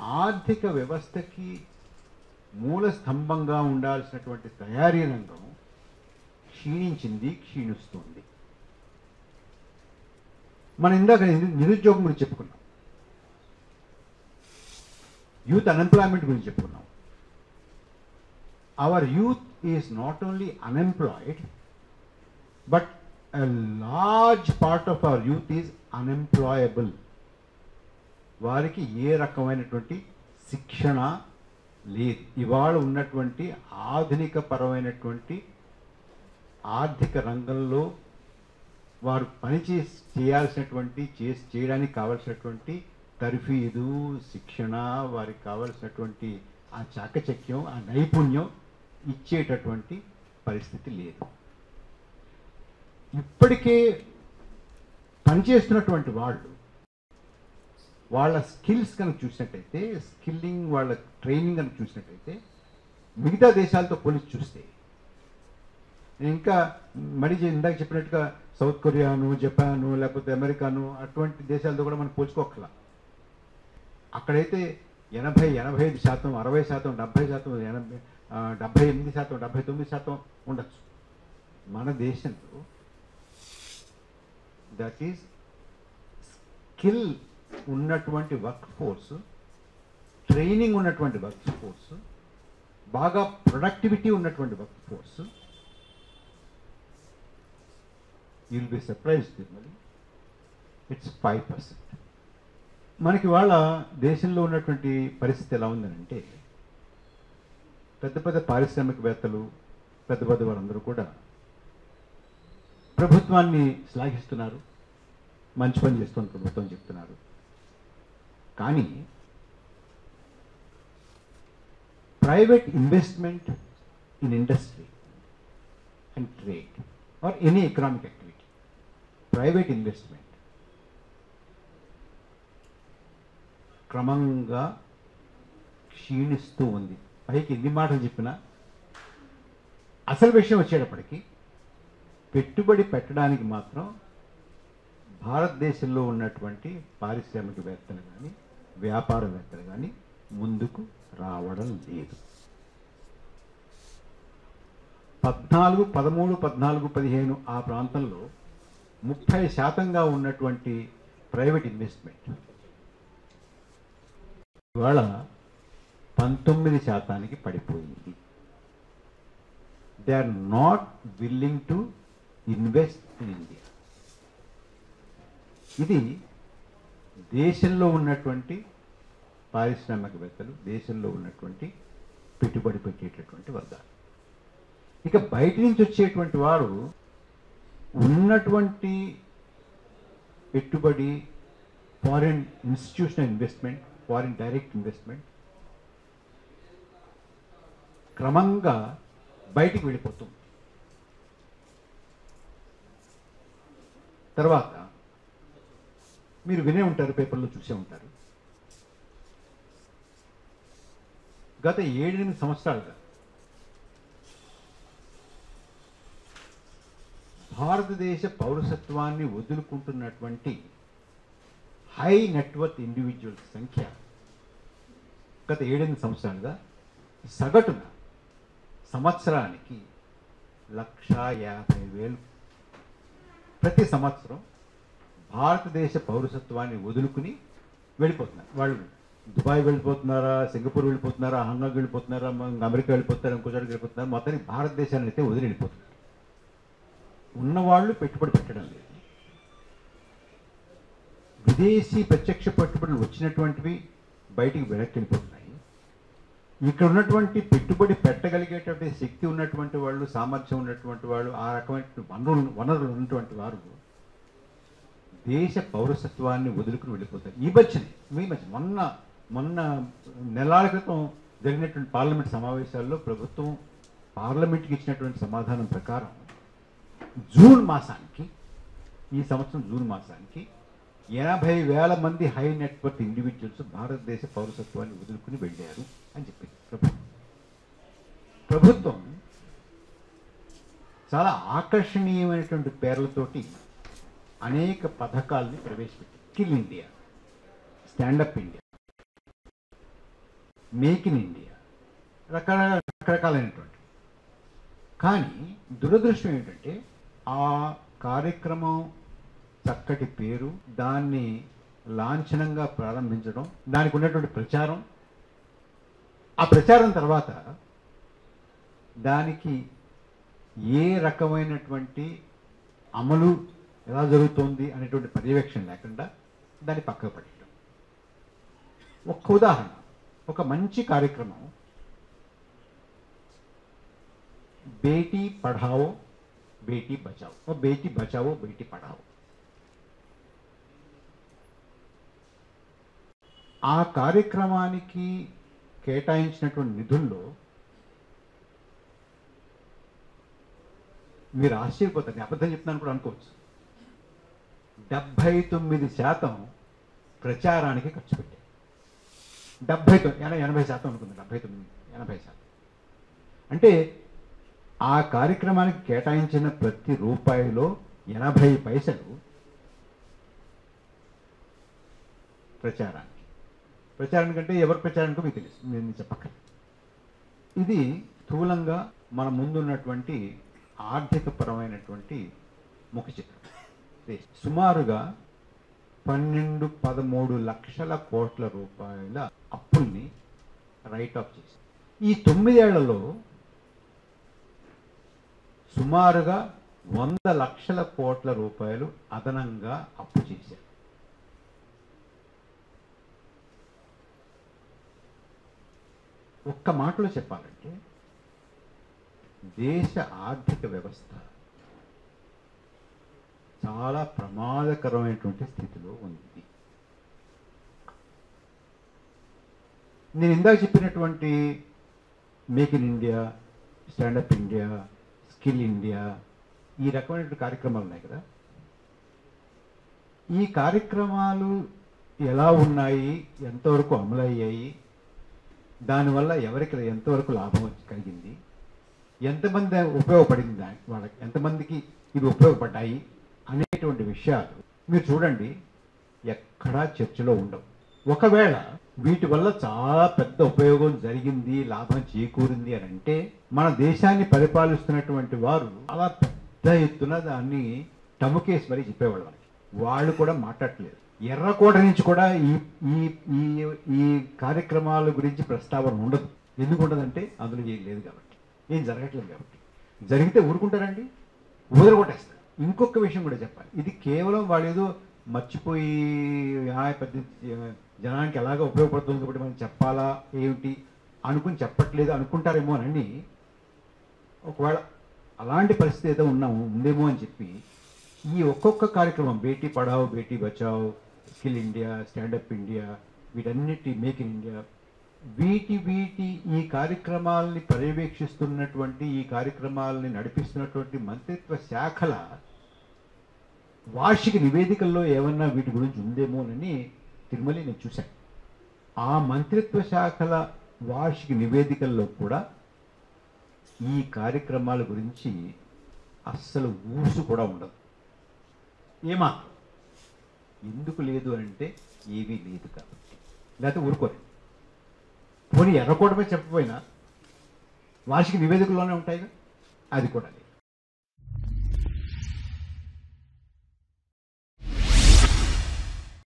ఆర్థిక వ్యవస్థకి మూల స్తంభంగా ఉండాల్సినటువంటి తయారీ రంగం క్షీణించింది క్షీణిస్తుంది మనం ఇందాక నిరు- నిరుద్యోగం గురించి చెప్పుకున్నాం యూత్ అన్ఎంప్లాయ్మెంట్ గురించి చెప్పుకున్నాం our youth is not only unemployed but a large part of our youth is unemployable వారికి ఏ రకమైనటువంటి శిక్షణ లేదు ఇవాళ ఉన్నటువంటి ఆధునిక పరమైనటువంటి ఆర్థిక రంగంలో వారు పని చేసి చేయాల్సినటువంటి చేసి చేయడానికి కావలసినటువంటి తర్ఫీదు శిక్షణ వారికి కావలసినటువంటి ఆ చాకచక్యం ఆ నైపుణ్యం ఇచ్చేటటువంటి పరిస్థితి లేదు ఇప్పటికే పనిచేస్తున్నటువంటి వాళ్ళు వాళ్ళ స్కిల్స్ కనుక చూసినట్టయితే స్కిల్లింగ్ వాళ్ళ ట్రైనింగ్ కనుక చూసినట్టయితే మిగతా దేశాలతో పోలిసి చూస్తే నేను ఇంకా మరి చె- ఇందాక చెప్పినట్టుగా సౌత్ కొరియాను జపాను లేకపోతే అమెరికాను అటువంటి దేశాలతో కూడా మనం పోల్చుకోకలా అక్కడైతే ఎనభై ఎనభై ఐదు శాతం అరవై శాతం డెబ్భై శాతం ఎనభై ఆ, డెబ్భై ఎనిమిది శాతం డెబ్భై తొమ్మిది శాతం ఉండొచ్చు మన దేశంలో దట్ ఈస్ స్కిల్ ఉన్నటువంటి వర్క్ ఫోర్స్ ట్రైనింగ్ ఉన్నటువంటి వర్క్ ఫోర్స్ బాగా ప్రొడక్టివిటీ ఉన్నటువంటి workforce you'll be surprised తిరుమలి ఇట్స్ ఫైవ్ పర్సెంట్ మనకి వాళ్ళ దేశంలో ఉన్నటువంటి పరిస్థితి ఎలా ఉందనంటే పెద్ద పెద్ద పారిశ్రామికవేత్తలు పెద్ద పెద్ద వారందరూ కూడా ప్రభుత్వాన్ని శ్లాఘిస్తున్నారు మంచి పని చేస్తుంది ప్రభుత్వం చెప్తున్నారు కానీ private investment in industry and trade or any economic activity private investment క్రమంగా క్షీణిస్తూ ఉంది పైకి ఎన్ని మాటలు చెప్పినా అసలు విషయం వచ్చేటప్పటికి పెట్టుబడి పెట్టడానికి మాత్రం భారతదేశంలో ఉన్నటువంటి పారిశ్రామికవేత్తలు కానీ వ్యాపారవేత్తలు కానీ ముందుకు రావడం లేదు పద్నాలుగు పదమూడు పద్నాలుగు పదిహేను ఆ ప్రాంతంలో ముప్పై శాతంగా ఉన్నటువంటి ప్రైవేట్ ఇన్వెస్ట్మెంట్ ఇవాళ పంతొమ్మిది శాతానికి పడిపోయింది they are not willing to invest in India ఇది దేశంలో ఉన్నటువంటి పారిశ్రామికవేత్తలు దేశంలో ఉన్నటువంటి పెట్టుబడి పెట్టేటటువంటి వర్గాలు ఇక బయట నుంచి వచ్చేటువంటి వారు ఉన్నటువంటి పెట్టుబడి foreign institutional investment foreign direct investment క్రమంగా బయటికి వెళ్ళిపోతుంది తర్వాత మీరు వినే ఉంటారు పేపర్లో చూసే ఉంటారు గత ఏడెనిమిది సంవత్సరాలుగా భారతదేశ పౌరసత్వాన్ని వదులుకుంటున్నటువంటి హై నెట్వర్త్ ఇండివిజువల్స్ సంఖ్య గత ఏడెనిమిది సంవత్సరాలుగా సగటున సంవత్సరానికి లక్ష యాభై వేలు ప్రతి సంవత్సరం భారతదేశ పౌరసత్వాన్ని వదులుకుని వెళ్ళిపోతున్నారు వాళ్ళు దుబాయ్ వెళ్ళిపోతున్నారా సింగపూర్ వెళ్ళిపోతున్నారా హాంకాంగ్ వెళ్ళిపోతున్నారా మ- అమెరికా వెళ్ళిపోతారా ఇంకో చోటుకి వెళ్ళిపోతున్నారా మొత్తానికి భారతదేశాన్ని అయితే వదిలి వెళ్ళిపోతున్నారు ఉన్నవాళ్ళు పెట్టుబడి పెట్టడం లేదు విదేశీ ప్రత్యక్ష పెట్టుబడులు వచ్చినటువంటివి బయటికి వెనక్కి వెళ్ళిపోతున్నాయి ఇక్కడ ఉన్నటువంటి పెట్టుబడి పెట్టగలిగేటువంటి శక్తి ఉన్నటువంటి వాళ్ళు సామర్థ్యం ఉన్నటువంటి వాళ్ళు ఆ రకమైన వనరులు వనరులు ఉన్నటువంటి వారు దేశ పౌరసత్వాన్ని వదులుకుని వెళ్ళిపోతారు ఈ మధ్యనే మీ మధ్య మొన్న మొన్న నెలల క్రితం జరిగినటువంటి పార్లమెంట్ సమావేశాల్లో ప్రభుత్వం పార్లమెంట్కి ఇచ్చినటువంటి సమాధానం ప్రకారం జూన్ మాసానికి ఈ సంవత్సరం జూన్ మాసానికి ఎనభై వేల మంది హై నెట్వర్క్ ఇండివిజువల్స్ భారతదేశ పౌరసత్వాన్ని వదులుకుని వెళ్ళారు అని చెప్పింది ప్రభుత్వం ప్రభుత్వం చాలా ఆకర్షణీయమైనటువంటి పేర్లతోటి అనేక పథకాల్ని ప్రవేశపెట్టింది skill India stand up India make in India రకరకాల రకరకాలైనటువంటి కానీ దురదృష్టం ఏంటంటే ఆ కార్యక్రమం చక్కటి పేరు దాన్ని లాంఛనంగా ప్రారంభించడం దానికి ఉన్నటువంటి ప్రచారం ఆ ప్రచారం తర్వాత దానికి ఏ రకమైనటువంటి అమలు ఎలా జరుగుతోంది అనేటువంటి పర్యవేక్షణ లేకుండా దాన్ని పక్కకు పడేయడం ఒక్క ఉదాహరణ ఒక మంచి కార్యక్రమం బేటీ పఢావో బేటీ బచావో ఓ బేటీ బచావో బేటీ పఢావో ఆ కార్యక్రమానికి కేటాయించినటువంటి నిధుల్లో మీరు ఆశ్చర్యపోతారు నేను అబద్ధం చెప్తున్నాను కూడా అనుకోవచ్చు డెబ్భై తొమ్మిది శాతం ప్రచారానికి ఖర్చు పెట్టారు డెబ్భై తొమ్మిది ఎన- ఎనభై శాతం అనుకుంది డెబ్భై తొమ్మిది ఎనభై శాతం అంటే ఆ కార్యక్రమానికి కేటాయించిన ప్రతి రూపాయిలో ఎనభై పైసలు ప్రచారానికి ప్రచారానికి అంటే ఎవరి ప్రచారానికో మీకు తెలుసు నేను చెప్పక్కర్లేదు ఇది స్థూలంగా మన ముందున్నటువంటి ఆర్థిక పరమైనటువంటి ముఖ చిత్రం ఇది సుమారుగా పన్నెండు పదమూడు లక్షల కోట్ల రూపాయల అప్పుల్ని రైట్ ఆఫ్ చేసి ఈ తొమ్మిదేళ్లలో సుమారుగా వంద లక్షల కోట్ల రూపాయలు అదనంగా అప్పు చేశారు ఒక్క మాటలో చెప్పాలంటే దేశ ఆర్థిక వ్యవస్థ చాలా ప్రమాదకరమైనటువంటి స్థితిలో ఉంది నేను ఇందాక చెప్పినటువంటి make in India stand up India skill India ఈ రకమైనటువంటి కార్యక్రమాలు ఉన్నాయి కదా ఈ కార్యక్రమాలు ఎలా ఉన్నాయి ఎంతవరకు అమలయ్యాయి దానివల్ల ఎవరికి ఎంతవరకు లాభం వచ్చి- కలిగింది ఎంతమంది ఉపయోగపడింది దాని వాళ్ళకి ఎంతమందికి ఇవి ఉపయోగపడ్డాయి అనేటువంటి విషయాలు మీరు చూడండి ఎక్కడా చర్చలో ఉండవు ఒకవేళ వీటి వల్ల చాలా పెద్ద ఉపయోగం జరిగింది లాభం చేకూరింది అని అంటే మన దేశాన్ని పరిపాలిస్తున్నటువంటి వారు చాలా పెద్ద ఎత్తున దాన్ని టముకేసి మరీ చెప్పేవాళ్ళు మనకి వాళ్ళు కూడా మాట్లాడట్లేదు ఎర్రకోట నుంచి కూడా ఈ ఈ ఈ ఈ కార్యక్రమాల గురించి ప్రస్తావన ఉండదు ఎందుకు ఉండదంటే అందులో ఏం లేదు కాబట్టి ఏం జరగట్లేదు కాబట్టి జరిగితే ఊరుకుంటారండి ఊదరగొట్టేస్తారు ఇంకొక విషయం కూడా చెప్పాలి ఇది కేవలం వాళ్ళు ఏదో మర్చిపోయి "ఆ, పెద్ద జనానికి ఎలాగో ఉపయోగపడుతుంది కాబట్టి మనం చెప్పాలా ఏమిటి అనుకుని చెప్పట్లేదు అనుకుంటారేమో అని ఒకవేళ అలాంటి పరిస్థితి ఏదో ఉన్నాము ఉందేమో అని చెప్పి ఈ ఒక్కొక్క కార్యక్రమం Beti Padhao Beti Bachao skill India stand up India వీటన్నిటి మేక్ ఇన్ ఇండియా వీటి వీటి ఈ కార్యక్రమాలని పర్యవేక్షిస్తున్నటువంటి ఈ కార్యక్రమాలని నడిపిస్తున్నటువంటి మంత్రిత్వ శాఖల వార్షిక నివేదికల్లో ఏమన్నా వీటి గురించి ఉందేమోనని తిరుమల నేను చూశాను ఆ మంత్రిత్వ శాఖల వార్షిక నివేదికల్లో కూడా ఈ కార్యక్రమాల గురించి అస్సలు ఊసు కూడా ఉండదు ఏమాత్రం ఎందుకు లేదు అంటే ఏమీ లేదు కాబట్టి లేకపోతే ఊరుకోరు పోనీ ఎర్రకోటమే చెప్పపోయినా వార్షిక నివేదికల్లోనే ఉంటాయిగా అది కూడా లేదు